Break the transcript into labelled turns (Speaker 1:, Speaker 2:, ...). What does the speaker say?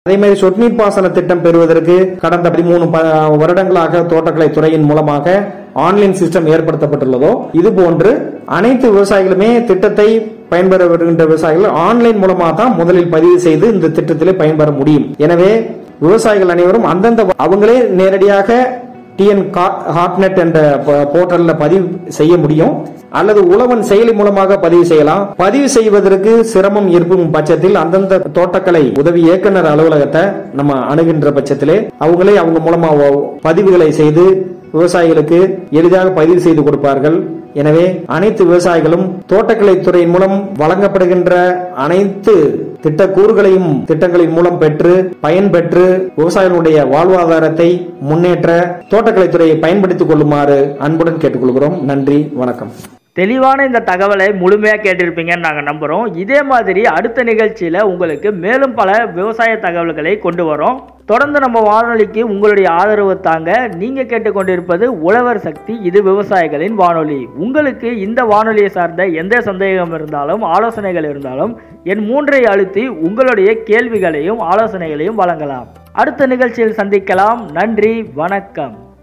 Speaker 1: அதே மாதிரி சொட்டு நீர் பாசன திட்டம் பெறுவதற்கு கடந்த பதிமூணு ப- வருடங்களாக தோட்டக்கலை துறையின் மூலமாக ஆன்லைன் சிஸ்டம் ஏற்படுத்தப்பட்டுள்ளதோ இது போன்று அனைத்து விவசாயிகளுமே திட்டத்தை பயன்பெற வருகின்ற விவசாயிகள் ஆன்லைன் மூலமாக தான் முதலில் பதிவு செய்து இந்த திட்டத்திலே பயன்பெற முடியும் எனவே விவசாயிகள் அனைவரும் அந்தந்த அவங்களே நேரடியாக டிஎன் ஹாட்நெட் என்ற ப- போர்ட்டல்ல பதிவு செய்ய முடியும் அல்லது உழவன் செயலி மூலமாக பதிவு செய்யலாம் பதிவு செய்வதற்கு சிரமம் இருக்கும் பட்சத்தில் அந்தந்த தோட்டக்கலை உதவி இயக்குனர் அலுவலகத்தை நம்ம அணுகின்ற பட்சத்திலே அவங்களே அவங்க மூலமா ஒ- பதிவுகளை செய்து விவசாயிகளுக்கு எளிதாக பதிவு செய்து கொடுப்பார்கள் எனவே அனைத்து விவசாயிகளும் தோட்டக்கலை துறையின் மூலம் வழங்கப்படுகின்ற அனைத்து திட்ட கூறுகளையும் திட்டங்களின் மூலம் பெற்று பயன்பெற்று விவசாயிகளுடைய வாழ்வாதாரத்தை முன்னேற்ற தோட்டக்கலைத்துறையை பயன்படுத்திக் கொள்ளுமாறு அன்புடன் கேட்டுக்கொள்கிறோம் நன்றி வணக்கம்
Speaker 2: தெளிவான இந்த தகவலை முழுமையாக கேட்டிருப்பீங்கன்னு நாங்கள் நம்புகிறோம் இதே மாதிரி அடுத்த நிகழ்ச்சியில் உங்களுக்கு மேலும் பல விவசாய தகவல்களை கொண்டு வரோம் தொடர்ந்து நம்ம வானொலிக்கு உங்களுடைய ஆதரவு தாங்க நீங்கள் கேட்டுக்கொண்டிருப்பது உழவர் சக்தி இது விவசாயிகளின் வானொலி உங்களுக்கு இந்த வானொலியை சார்ந்த எந்த சந்தேகம் இருந்தாலும் ஆலோசனைகள் இருந்தாலும் என் மூன்றை அழுத்தி உங்களுடைய கேள்விகளையும் ஆலோசனைகளையும் வழங்கலாம் அடுத்த நிகழ்ச்சியில் சந்திக்கலாம் நன்றி வணக்கம்